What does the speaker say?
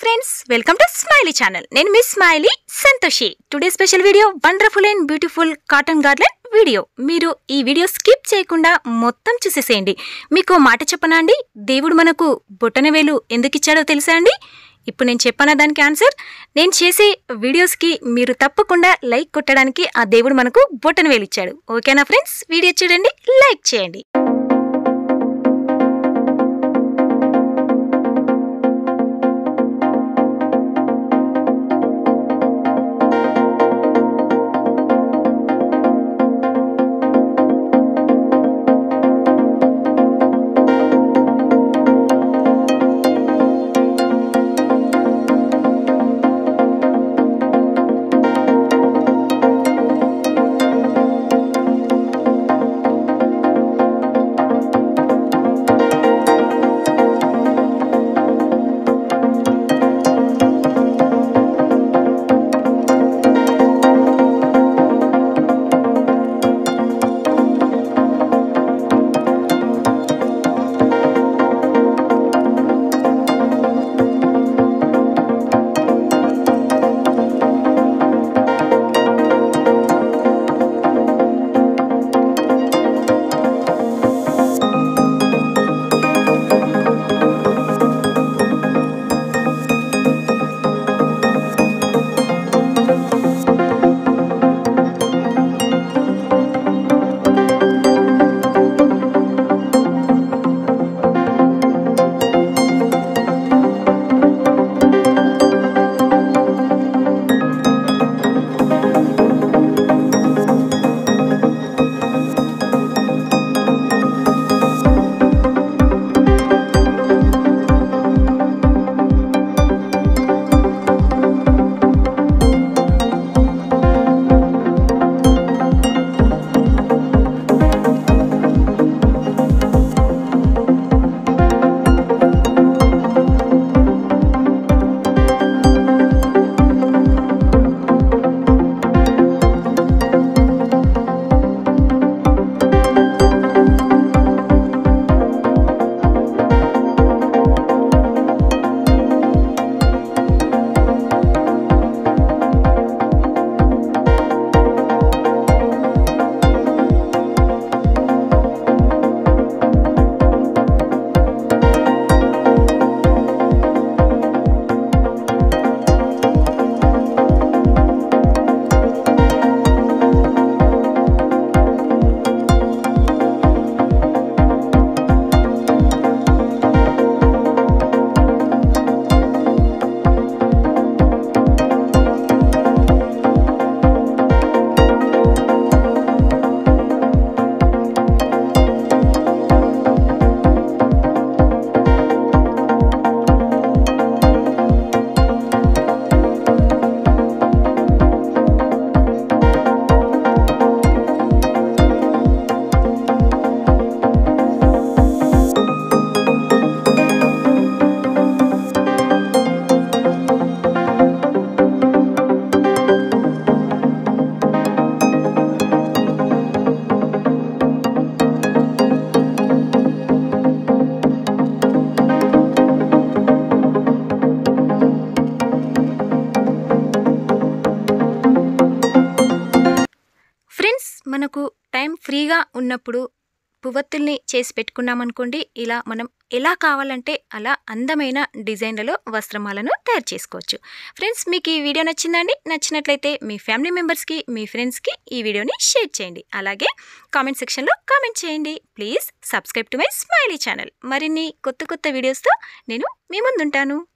friends welcome to Smiley channel నేను miss Smiley Santoshi today special video wonderful and beautiful cotton garden video మీరు ఈ video skip చేయకుండా మొత్తం చూసేసేయండి మీకు మాట చెప్పనా అండి దేవుడు మనకు బొట్టనవేలు ఎందుకు ఇచ్చాడో తెలుసా అండి ఇప్పుడు నేను చెప్పానా దానికి ఆన్సర్ నేను చేసే వీడియోస్కి మీరు తప్పకుండా లైక్ కొట్టడానికి ఆ దేవుడు మనకు బొట్టనవేలు ఇచ్చాడు ఓకేనా ఫ్రెండ్స్ వీడియో చూడండి లైక్ చేయండి ఫ్రెండ్స్ మనకు టైం ఫ్రీగా ఉన్నప్పుడు పువ్వత్తుల్ని చేసి పెట్టుకున్నామనుకోండి ఇలా మనం ఎలా కావాలంటే అలా అందమైన డిజైన్లలో వస్త్రమాలను తయారు చేసుకోవచ్చు ఫ్రెండ్స్ మీకు ఈ వీడియో నచ్చిందండి నచ్చినట్లయితే మీ ఫ్యామిలీ మెంబర్స్కి మీ ఫ్రెండ్స్కి ఈ వీడియోని షేర్ చేయండి అలాగే కామెంట్ సెక్షన్లో కామెంట్ చేయండి please subscribe to my Smiley channel మరిన్ని కొత్త కొత్త వీడియోస్తో నేను మీ ముందుంటాను